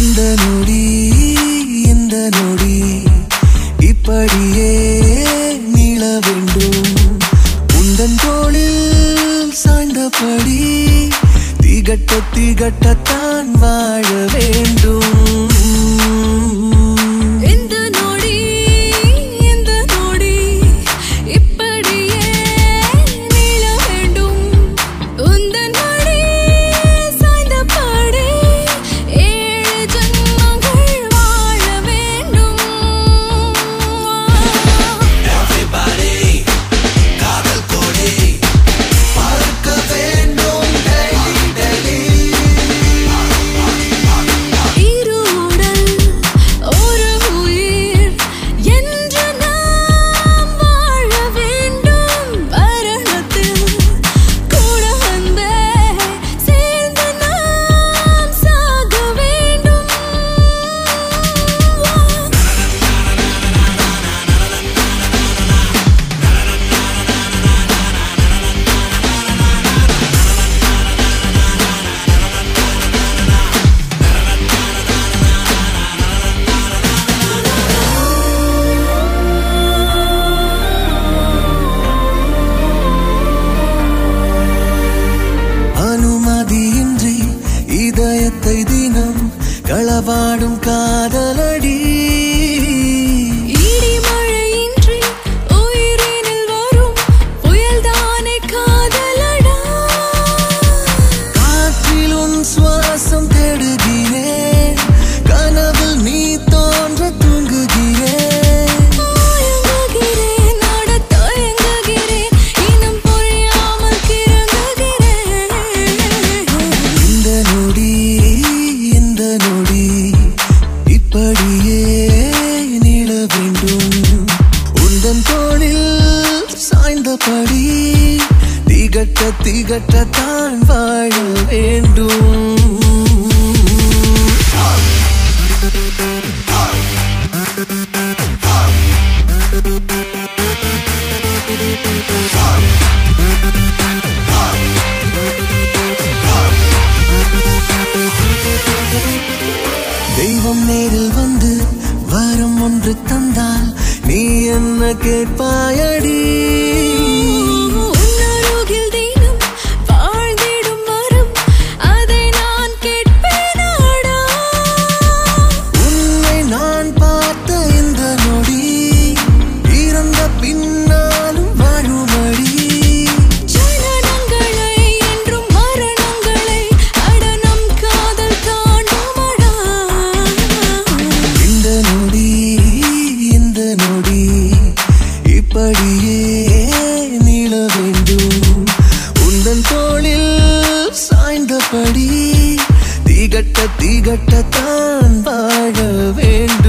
இந்த நொடி இந்த நொடி இப்படியே நீள வேண்டும் உந்தன் தோளில் சாய்ந்தபடி திகட்ட திகட்டத்தான் வாழ வேண்டும் இந்த நொடி இந்த நொடி இப்படியே நீள வேண்டும் உந்தன் மடி சாய்ந்தபடி ஏழு ஜன்மங்கள் வாழ வேண்டும் பார்க்க வேண்டும் daily, daily. இருடல் ஒரு உயிர் என்று நாம் வாழ வேண்டும் மரணத்தில் கூட அன்பே சேர்ந்து நாம் சாக வேண்டும் அனுமதியின்றி இதயத்தை தினம் களவாடும் காதலடி இடி மழையின்றி உயிரினில் வரும் புயல்தானே காதலடா காற்றில் உன் சுவாசம் தேடுகிறேன் கனவில் நீ தோன்ற தூங்குகிறேன் தயங்குகிறேன் நாடத் தயங்குகிறேன் இன்னும் புரியாமல் கிறங்குகிறேன் இந்த நொடி இந்த நொடி இப்படியே நீள வேண்டும் உந்தன் தோளில் சாய்ந்தபடி திகட்ட திகட்டத்தான் வாழ வேண்டும் தெய்வம் நேரில் வந்து வரம் ஒன்று தந்தால் நீ என்ன கேட்பாயடி உன்னருகில் தினம் வாழ்ந்திடும் வரும் அதை நான் கேட்பேனாடா உன்னை நான் பார்த்த இந்த நொடி இறந்த பின்னாலும் வாழுமடி ஜனனங்களை என்றும் மரணங்களை அடனம் காதல் தாண்டுமடா இந்த நொடி இந்த நொடி இப்படியே நீள வேண்டும் உந்தன் தோளில் சாய்ந்தபடி திகட்ட திகட்டத்தான் வாழ வேண்டும்